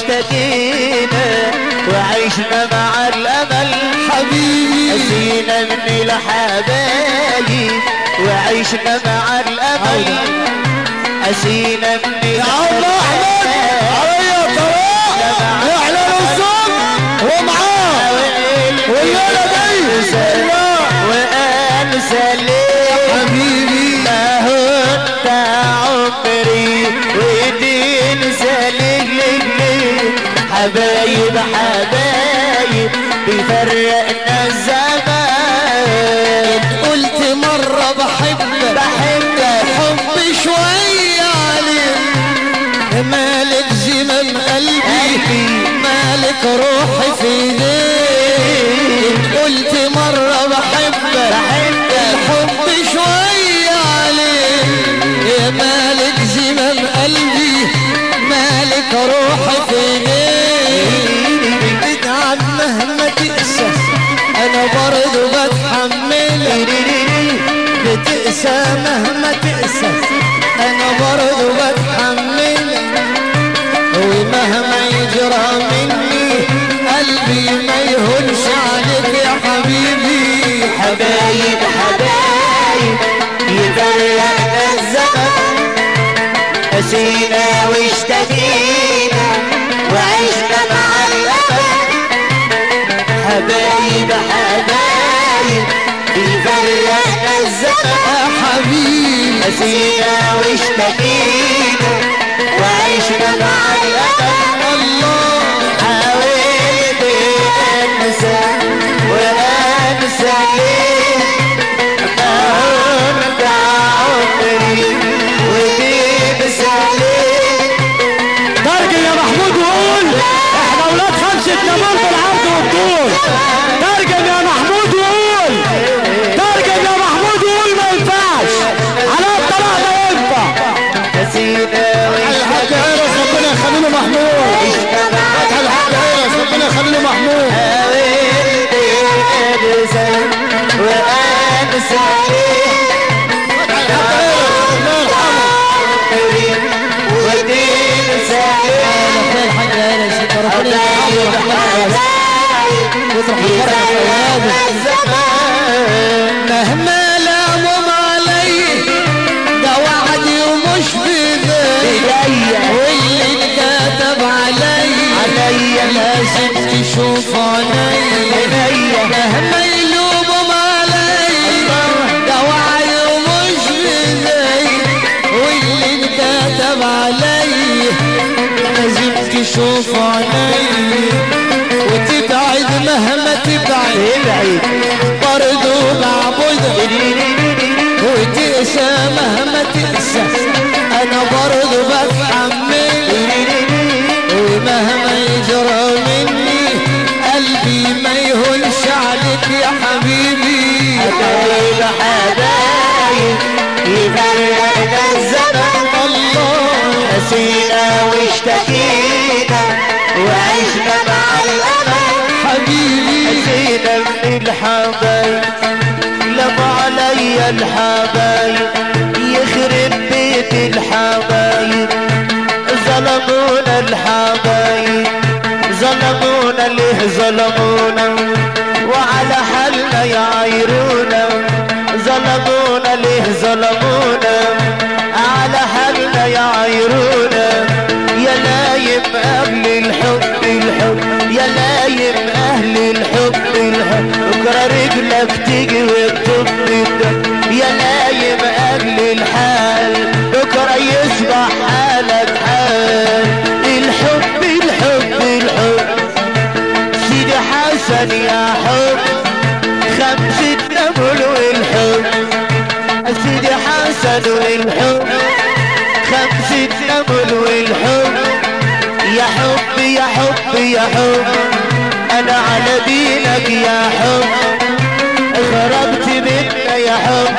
واشتكينا وعشنا مع الامل حبيبي أسينا من الحبايب وعشنا مع الامل أسينا من يا عم احمد عليا طلاق واحلى الصوت ومعاه والليله دي الله وانسى ليه حبيبي ما هو انت عمري وتنسى ليه ليه ليه حبايب حبايب بيفرقنا الزمان قلت مرة بحبك بحبك حب شوية عليك مالك زمام قلبي قلبي مالك روحي في ايديك قلت مرة بحبك بحبك حب شوية عليك يا مالك زمام قلبي مالك روحي في ايديك اتعب مهما تقسى انا برضو بتحملك بتقسى مهما تقسى انا برضو بتحملك ومهما يجرى مني قلبي ما يهونش عليك يا حبيبي حبايب حبايب يفرقنا الزمن أسينا واشتكينا وعشنا مع الأمل حبايب حبايب يفرقنا الزمن يا حبيبي أسينا واشتكينا وعشنا مع الأمل الله حاولت انسى وانسى ليه ما هو انت عمري وتنسى ليه ترجم يا محمود وقول احنا اولاد خمسة نمر بالعرض والطول ترجم يا محمود وقول ترجم يا محمود وقول ما ينفعش على الطلاق ما ينفع نسينا الحاج عرس ربنا يخلي له محمود فتح الحاج عرس ربنا يخلي له محمود حاولت انسى وانسى ليه فتح الحاج عرس الله يرحمه عمري وتنسى ليه الحاج عرس ربنا حبايب حبايب يطرح الفرح في اولاده الزمان مهما لاموا علي ده وعدي ومش بإيدي إيديا. واللي اتكتب علي عليا لازم تشوف عيني عينيا. مهما يلوموا علي ده وعدي ومش بإيدي واللي اتكتب علي لازم تشوف عيني وتبعد مهما تبعد ابعد برضو بعبدك وتقسى مهما تقسى انا برضو بتحمل ومهما يجرى مني قلبي ما يهونش عليك يا حبيبي حبايب حبايب يفرقنا الزمن الله نسينا واشتكينا وعشنا مع الأمل حبيبي نسينا من الحبايب لم علي الحبايب يخرب بيت الحبايب ظلمونا الحبايب ظلمونا ليه ظلمونا وعلى حالنا يعايرونا ظلمونا ليه ظلمونا على حالنا يعايرونا يا لايم اهل الحب الحب يا لايم اهل الحب الحب بكره رجلك تيجي وتطب الدم يا لايم اهل الحال بكره يصبح حالك حال الحب الحب الحب سيدي حسن يا حب خمسة نبل والحب سيدي حسن والحب خمسة نبل والحب يا حب يا حب يا حب انا على دينك يا حب خرجت منا يا حب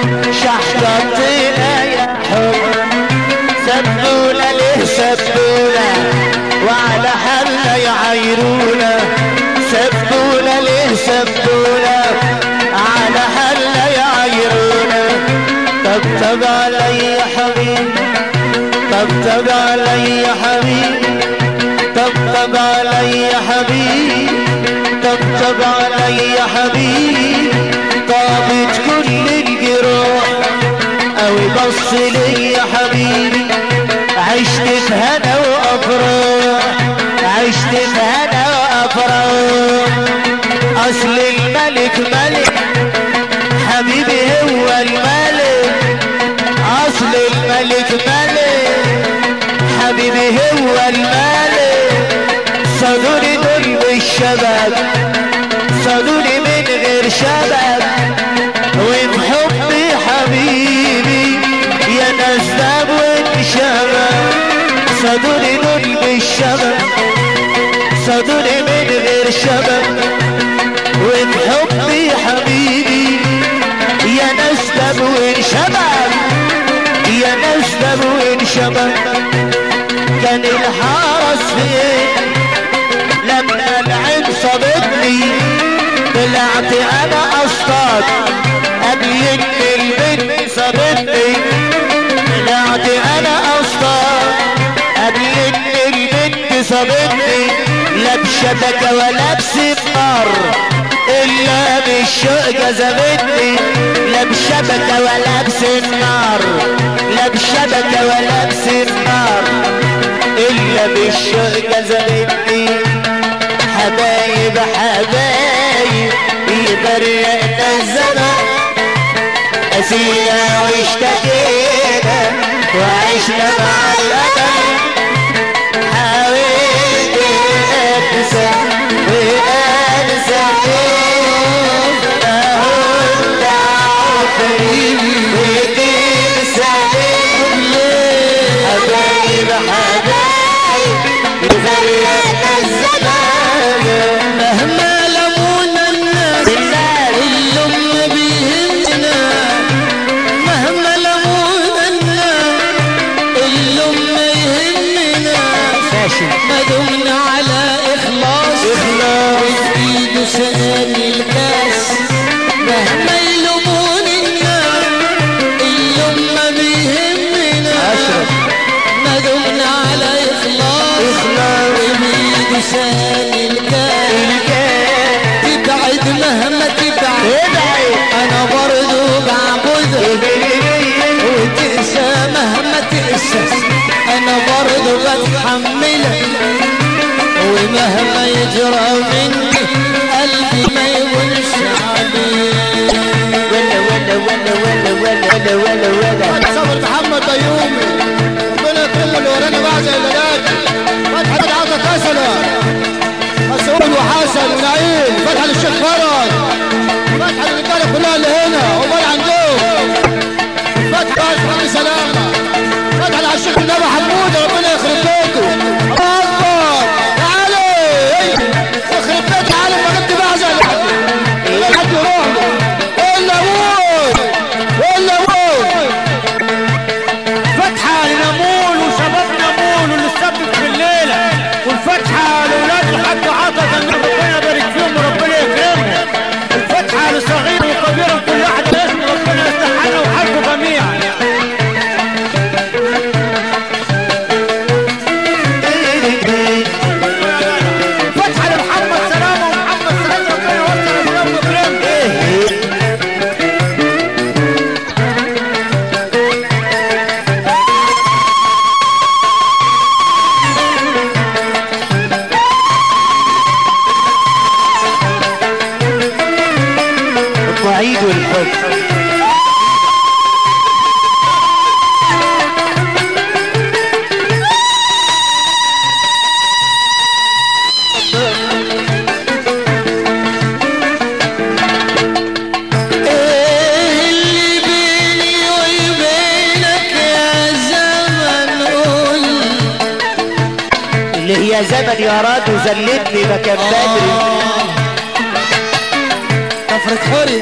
شحطتنا يا حب سبونا ليه سبونا وعلى حالنا يعايرونا سبونا ليه سبونا على حالنا يعايرونا طبطب علي يا حبيبي طبطب علي يا حبيبي طبطب طبطب علي يا حبيبي طبطب علي يا حبيبي طابت كل الجروح اوي بص لي يا حبيبي عشت في هنا وافراح عشت في هنا وافراح اصل الملك ملك حبيبي هو الملك اصل الملك ملك حبيبي هو الملك صدوري دول بالشباب صدوري من غير شباب وين حبي حبيبي يا ناس داب وين شباب صدوري دول بالشباب صدوري من غير شباب وين حبي حبيبي يا ناس داب وين شباب يا ناس داب وين شباب كان الحرس فين لما العين صابتني طلعت انا اصطاد قبل ان البنت صابتني طلعت انا اصطاد قبل ان البنت صابتني لا بشبكة ولا بسمار الا بالشوق جذبتني لا بشبكة ولا بسمار لا بشبكة ولا بسمار الا بالشوق جذبتني حبايب حبايب يبرقنا الزمن أسينا واشتكينا وعشنا مع الأمل حاولت أنسى وأنسى أهو عفري وتنسى حبايب حبايب يبرقنا الزمان مهما لمونا الناس بالله اللي بيهمنا مهما لمونا الناس اللي يهمنا ماشي ما دمنا على إخلاص إخلاص. وإيده سقاني الكاس مهما يلومون الناس اللي بيهمنا أشرف. ما دمنا على إخلاص إخلاص. وإيده سقاني الكاس تبعد مهما تبعد ادعي انا برضو بعبدك وتقسى مهما تقسى انا برضو بتحملك ومهما يجرى مني قلبي ما يقولش عليك ولا ولا ولا ولا ولا ولا ولا ولا صبر محمد بيومي ربنا يكرم اللي ورانا بقى زي الليلات فتحة العطا كسلة مسؤول وحسن ونعيم فتحة للشيخ فرج فتحة للرجالة كلها اللي هنا عقبال عندهم فتحة لحمد سلامة فتحة على الشيخ النبي حمود ربنا يخرب بيته الله أكبر تعالي يخرب بيت العالم ما جبت بقى زي اللي حد يروح له ولا ابوي ولا ابوي فتحة لنمول وشباب نمول واللي سبب في الليلة والفتحة لأولاد الحاج عطا كان ربنا يبارك فيهم وربنا يكرمهم الفتحة لصغير وكبير كل واحد باسم ربنا يستحقنا وحقه جميعا فتحة لمحمد سلامة ومحمد سلامة ربنا يوسع اليوم ويكرمه الصعيد والحب ايه اللي بيني وبينك يا زمن قول اللي هي زمن يا راد وزلتني ما كان بدري كفرة حوري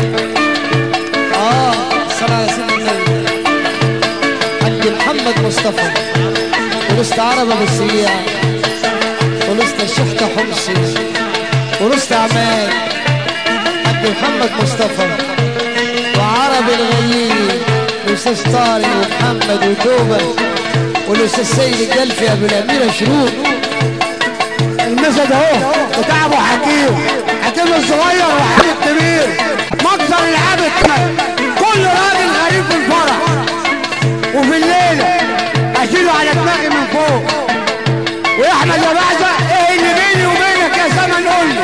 اه صلى على سيدنا النبي حج محمد مصطفى ولست عرب ابو السياع ولست الشحتة حمصي ولست عماد حج محمد مصطفى وعرب الغييني والاستاذ طارق ومحمد وتوبه والاستاذ سيد الجلفي ابو الاميره شروق المسد اهو بتاع ابو حكيم حكيم الصغير وحكيم الكبير مكسر العبد كل راجل غريب في الفرح وفي الليله اشيله على دماغي من فوق ويا احمد يا بعزه ايه اللي بيني وبينك يا زمن قول لي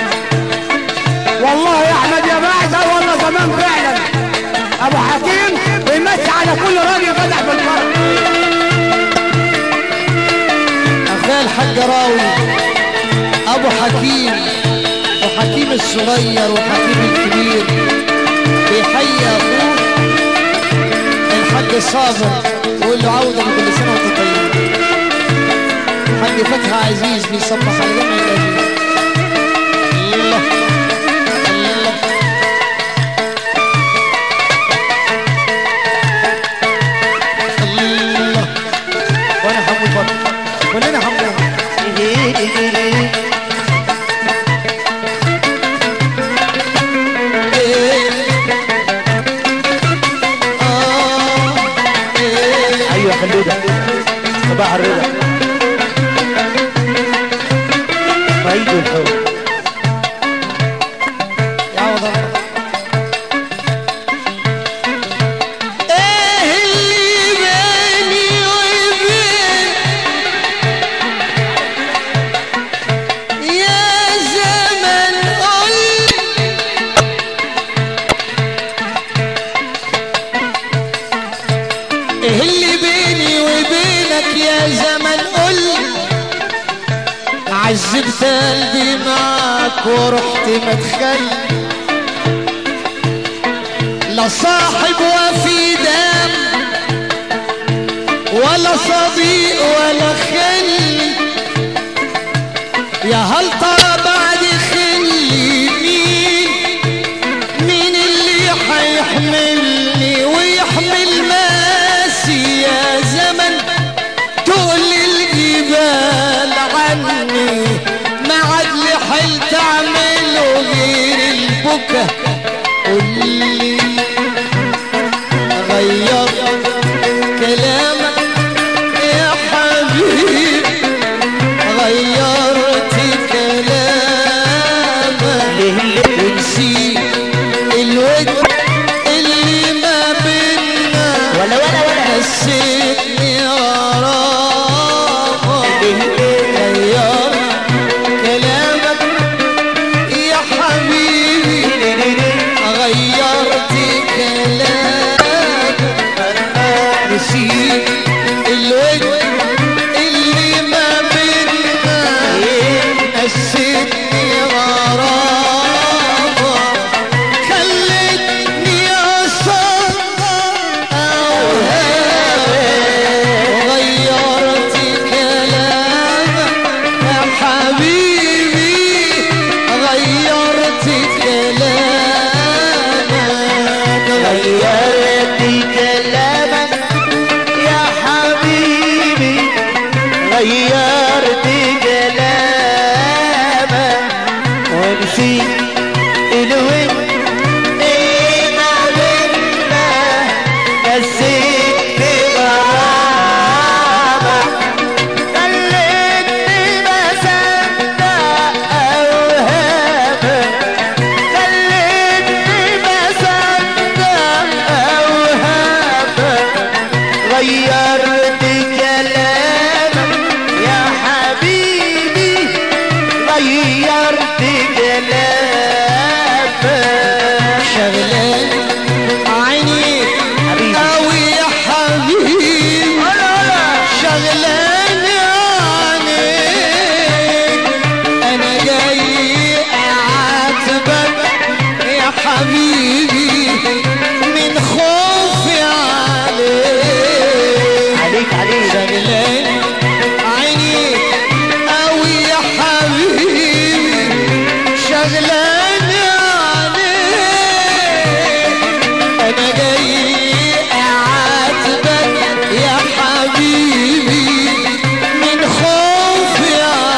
والله يا احمد يا بعزه والله زمان فعلا ابو حكيم بيمشي على كل راجل فتح في الفرح اخويا الحاج راوي ابو حكيم وحكيم الصغير وحكيم الكبير بيحيي اخوه الحاج صابر ويقول له عوده كل سنه وانت طيب الحاج فتحي عزيز بيصبح على جمع العزيز الله الله الله وانا حمود برضه كلنا حمود ايوه خلوده صباح الرضا عيد الحب يعوض الله ايه اللي بيني وبين يا زمن قل ايه اللي بيني وبينك يا زمن قل عذبت قلبي معاك ورحت مدخل لا صاحب وفي دم ولا صديق ولا خل يا هل ترى بعد خلي مين مين اللي حيحملني ويحمل ماسي يا زمن تقول الجبال عني ما عاد لي حل تعمله غير البكا قولي غير كلامك يا حبيبي غيرت كلامك ونسيت الود اللي ما بينا ولا ولا ولا نسيتني غرامك غير كلامك يا حبيبي غيرت كلامك نسيت الود اللي ما بينا نسيتني غرامك خلتني أصدق أوهامك وغيرت كلامك يا حبيبي غيرت كلامك غيرت كلامك يا حبيبي غيرت كلامك ونسيت الود إيه ما بينا نسيت غرامك خلتني بصدق أوهامك خلتني بصدق أوهامك غيرت كلامك يا حبيبي غيرت كلامك شغلان عينيك قوي يا حبيبي شغلان عينيك انا جاي اعاتبك يا حبيبي من خوفي عليك عليك عليك شغلان عينيك قوي يا حبيبي شغلان عليك انا جاي اعاتبك يا حبيبي من خوفي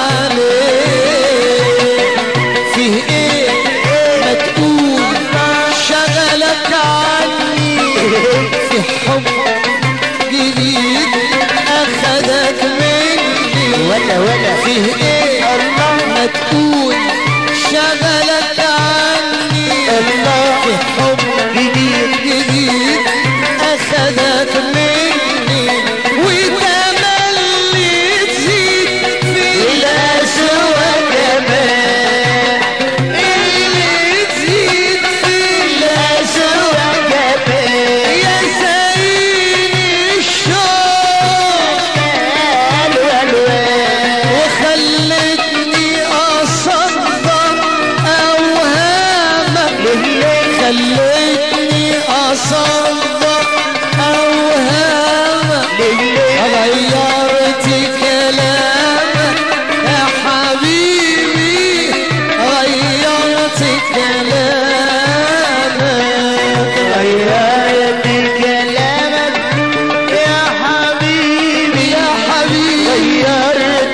عليك فيه ايه ما تقول شغلك عني في حب جديد اخدك مني ولا ولا فيه ايه غيرت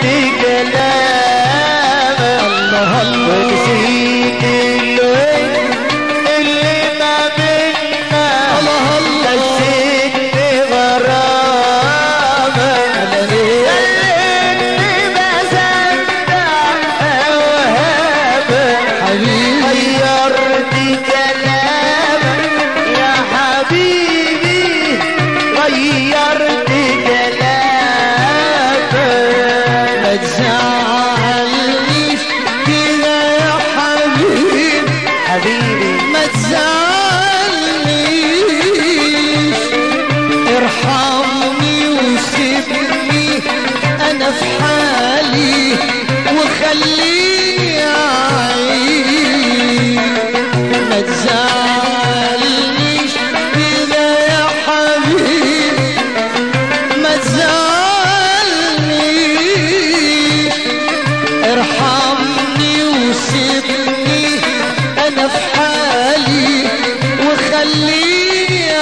كلامك ونسيت الوين اللي ما بينا نسيتني غرامك خليتني بصدق اوهامك غيرت كلامك يا حبيبي غيرت كلامك ما تزعلنيش كده يا حبيبي حبيبي ما تزعلنيش ارحمني وسيبني انا في حالي وخليني اعيش ما تزعلنيش كده يا حبيبي ما تزعلنيش ارحمني وسيبني انا في حالي وخليني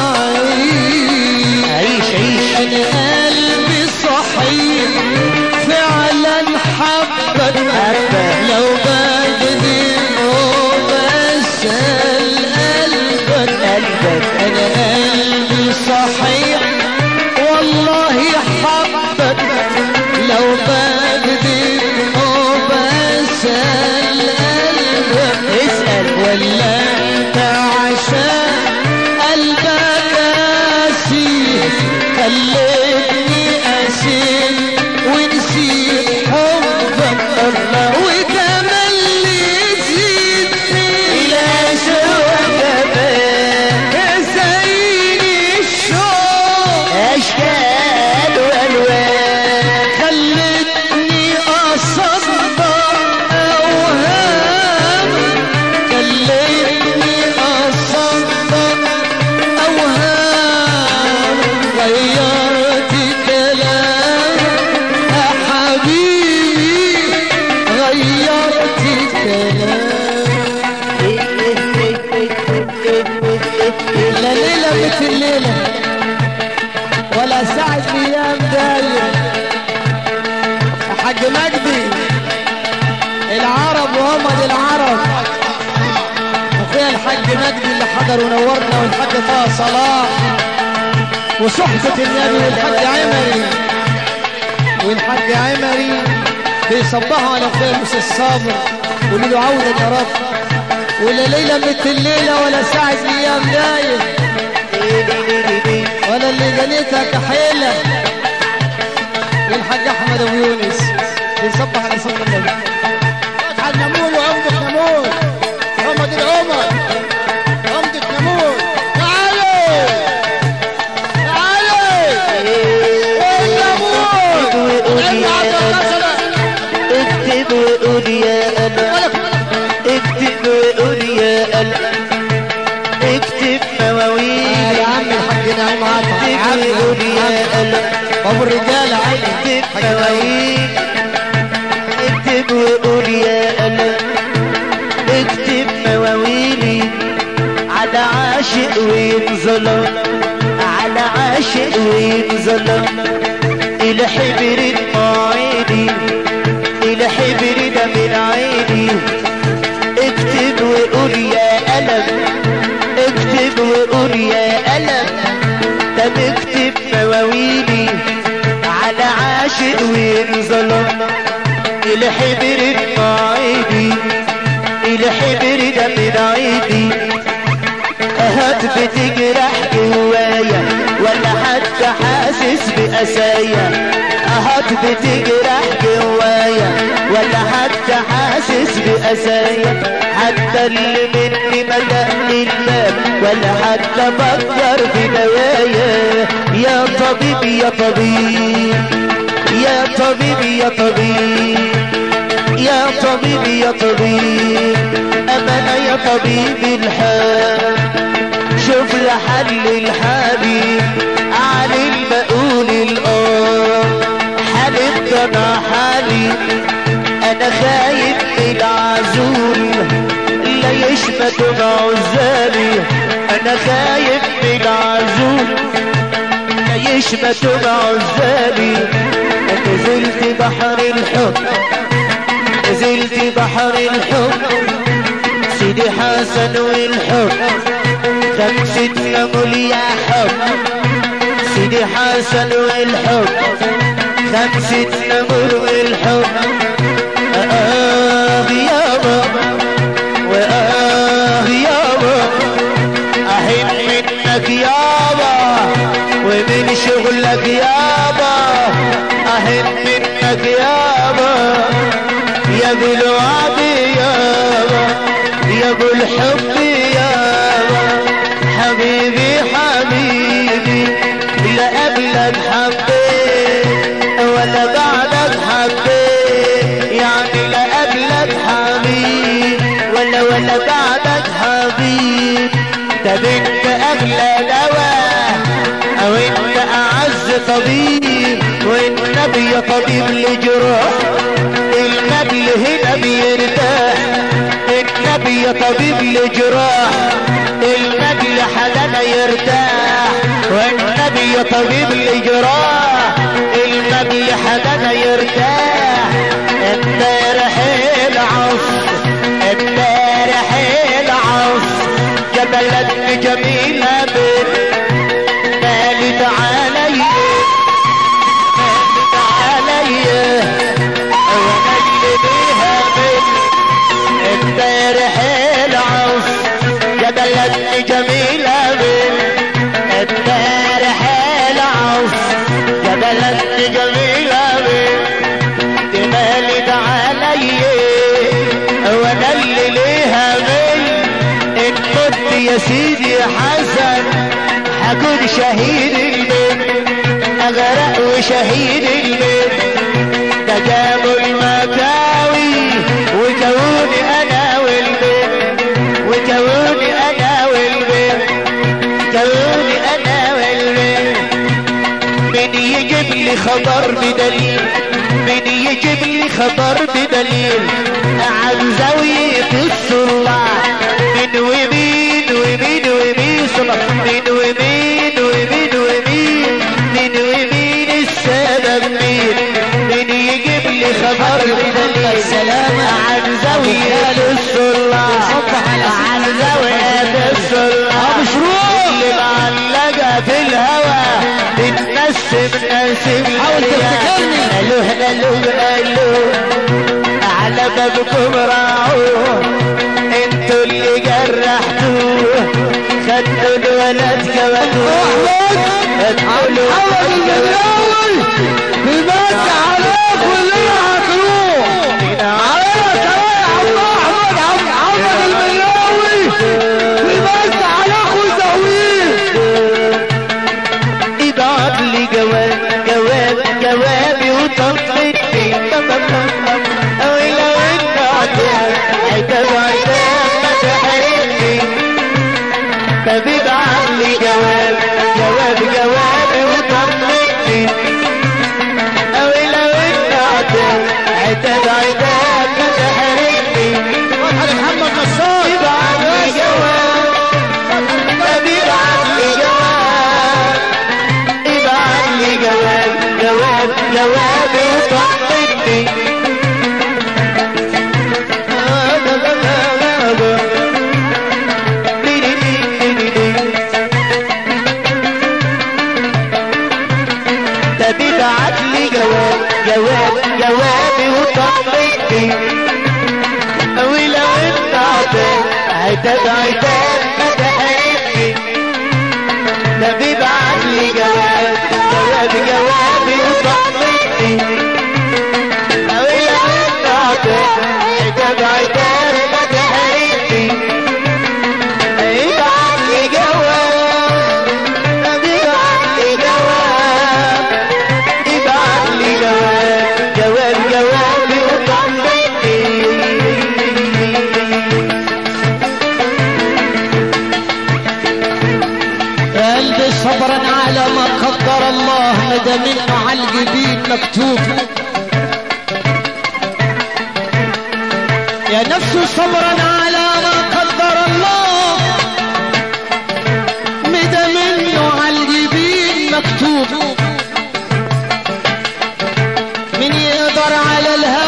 اعيش عيش عيش انا قلبي صحيح فعلا حبك لو بكذب وبسأل قلبك قلبك انا قلبي صحيح والله حبك لو بكذب وبسأل قلبك اسأل ولا انت عشان قلبك قاسي خليتني اسير ونسيت حبك الله وتملي تزيد إلى شوق زيني الشوق أشكال وألوان خلتني أصدق أوهام خلتني أصدق أوهام غيرت كلام يا حبيبي غيرت كلام لا ليلة مثل ليلة ولا ساعة أيام داير حاج مجدي العرب وهم العرب وفيها الحاج مجدي اللي حضر ونورنا والحاج طه صلاح وصحبة النبي والحاج عمري والحاج عمري بيصبحوا على اخويا موسى الصابر قولوا له عودا يا رب ولا ليلة مثل الليلة ولا ساعة ايام داير ولا اللي جنيتها كحيلة والحاج احمد ابو يونس بيصبح على صوت النبي فتح النمول وعمدة نمول محمد العمر عمدة نمول تعالوا تعالوا النمول وقول العلم يا عبد اكتب الناصر وقول يا قلب اكتب وقول يا قلب اكتب آه مواويل يا عم الحاج نعيم عطا يا اكتب عم وقول يا قلب ابو الرجال عم اكتب حاج نعيم مواويل اكتب وقول يا قلب اكتب مواويلي على عاشق وينظلم على عاشق وينظلم الحبر المعيني الحبر ده من عيني اكتب وقول يا قلم اكتب وقول يا قلم طب اكتب مواويلي على عاشق وينظلم الحبر المعيني الحبر ده من عيني اهات بتجرح جوايا ولا حتى حاسس بأسايا اهات بتجرح جوايا ولا حتى حاسس بأسايا حتى اللي مني مدق الباب ولا حتى فكر في نوايا يا طبيب يا طبيب يا طبيب يا طبيب يا طبيب يا طبيب أمانة يا طبيب الحال شوف لحل الحبيب علي المقول الآن حالي انا حالي أنا خايف من العزول لا يشمت بعزالي أنا خايف من العزول لا يشمت بعزالي أنا الحب نزلت بحر الحب سيدي حسن والحب خمسة نمل يا حب سيدي حسن والحب خمسة نمل والحب آه يابا وآه يابا أهين منك يابا ومن شغلك يابا أهين منك يابا يا ابو الوعد يابا يا ابو الحب يابا حبيبي حبيبي لا قبلك حبيت ولا بعدك حبيت يعني لا قبلك حبيب ولا ولا بعدك حبيب ده بنت اغلى دواء او انت اعز طبيب والنبي يا طبيب لجروح النبي هنا بيرتاح النبي يا طبيب لجراح النبي حدنا يرتاح والنبي يا طبيب لجراح النبي حدنا يرتاح امبارح العصر امبارح العصر جبلتني جميلة بنت مالت عليا مالت عليا وانا اللي بيها بنت امبارح العصر جبلتني جميلة بنت امبارح العصر جبلتني جميلة بنت مالت عليا وانا اللي ليها بنت ان كنت يا سيدي حسن هكون شهيد البنت اغرق وشهيد البنت ده جابوا المكاوي وكوني انا والبنت وكوني انا والبنت كوني انا والبنت من يجيب لي خبر بدليل من يجيب لي خبر بدليل عن زاوية الصلاة من ومين ومين ومين صلاة من ومين ومين ومين من ومين السبب مين من يجيب لي خبر بدليل عن زاوية الصلاة عن زاوية الصلاة اللي معلقة في الهوى بتنسم نسم حاول تفتكرني. الوه الوه الوه على بابكم راعوه انتوا اللي جرحتوه خدوا الولد كبتوه ادخلوا الاول بيمس عليك واللي هتروح عليك يا عم احمد عم عمر الملاوي بيمس عليك وزهويك ابعت لي جواب جواب جوابي وطلبتي او لو انت عتاب عتاب عتاب ما تحرمني طب ابعت لي جواب جواب جوابي وطلبتي او لو انت عتاب عتاب عتاب ما تحرمني محمد نصار ابعت لي جواب طب ابعت لي جواب ابعت لي جواب جواب جواب وطمني طب ابعت لي جواب جواب جوابي وطمني ولو انت عتاب عتاب عتاب ما تحرمني طب ابعت لي جواب جواب جوابي وطمني ولو انت عتاب عتاب عتاب ما تحرمني ابعت لي جواب طب ابعت لي جواب ابعت لي جواب جواب جوابي وطمني قلبي صبرا على ما قدر الله مدى منه على الجبين مكتوب يا نفس صبرا على ما قدر الله مدى منه على الجبين مكتوب من يقدر على الهوى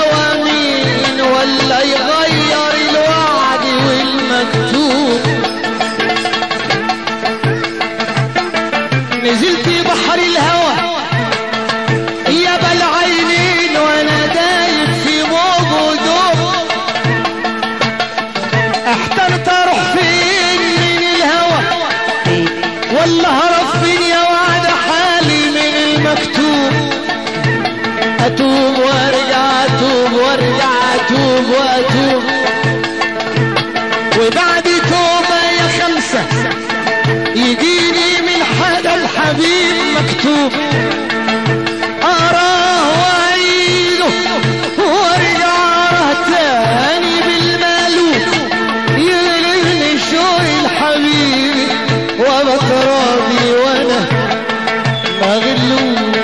اتوب وارجع اتوب وارجع اتوب واتوب وبعد توبة يا خمسة يجيني من حدا الحبيب مكتوب أراه وعينه وارجع أراه تاني بالمالوف يغلبني شوق الحبيب وبتراضي وانا مغلوب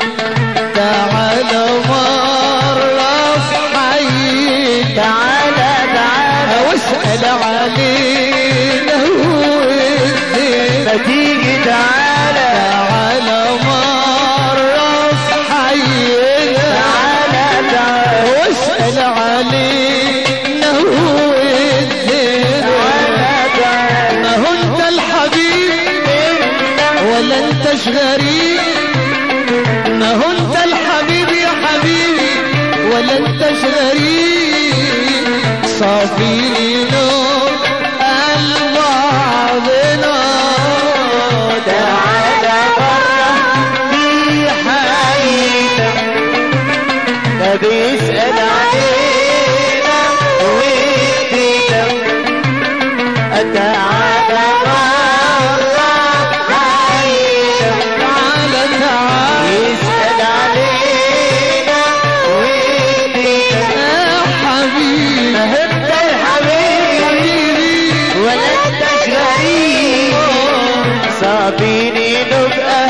تعالى مرة في حي تعالى تعالى واسأل علينا والدين ما تيجي تعالى تعالى مرة في حينا تعالى تعالى واسأل علينا والدين تعالى تعالى ما هو انت الحبيب ولا انتش غريب ما هو انت الحبيب يا حبيبي ولا انتش غريب صافيني نور البعضنا تعالى مرة في حينا ده بيسأل علينا ويدينا تعالى مرة حينا تعالى تعالى يسأل علينا ويدينا يا حبيبي انت الحبيب ولا انت غريب صابيني نبقى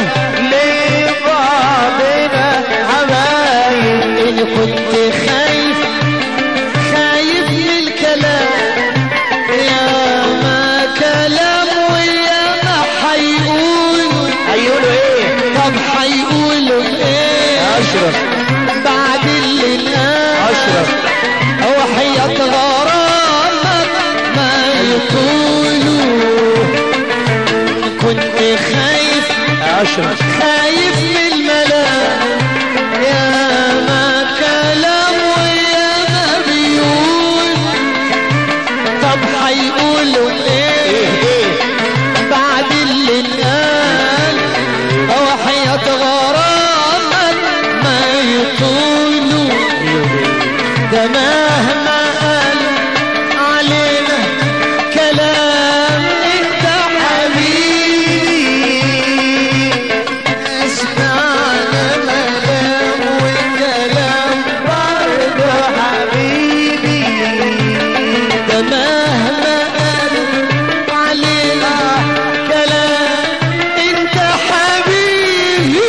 لبعضنا حبايب إن كنت خايف خايف من الكلام يا ما كلام ويا ما حيقولوا هيقولوا ايه طب حيقولوا ايه اشرف بعد اللي نام اشرف وحياة غرامك ما يقولوا إن كنت خايف اشرف خايف من الملام يا ما كلام ويا ما بيقول طب حيقولوا ايه ايه ايه بعد اللي انقال او حياة غرامك ما يطولوا ده مهما قال علينا كلام انت حبيبي اسمعنا ملام وكلام برضه حبيبي ده مهما قال علينا كلام انت حبيبي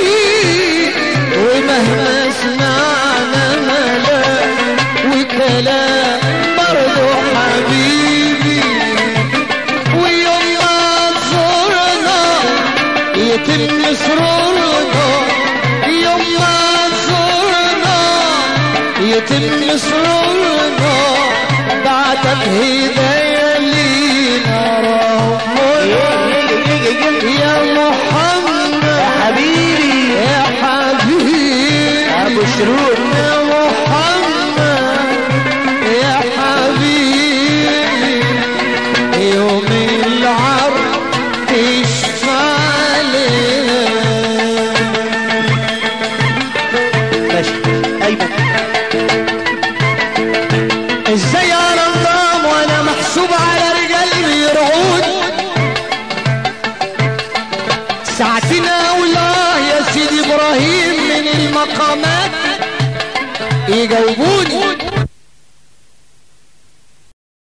ومهما سمعنا ملام وكلام برضه حبيبي ويوم ما تزورنا يتم سرورنا يوم ما تزورنا يتم سرورنا بعدك هدايا لينا ربنا يا محمد يا حبيبي يا حبيبي ابو شرور يا محمد يا حبيبي يوم العرض تشفع لنا ماشي ايمن ازاي انا انضام وانا محسوب على رجال بيرعون ساعتنا والله يا سيدي ابراهيم من المقامات يجاوبوني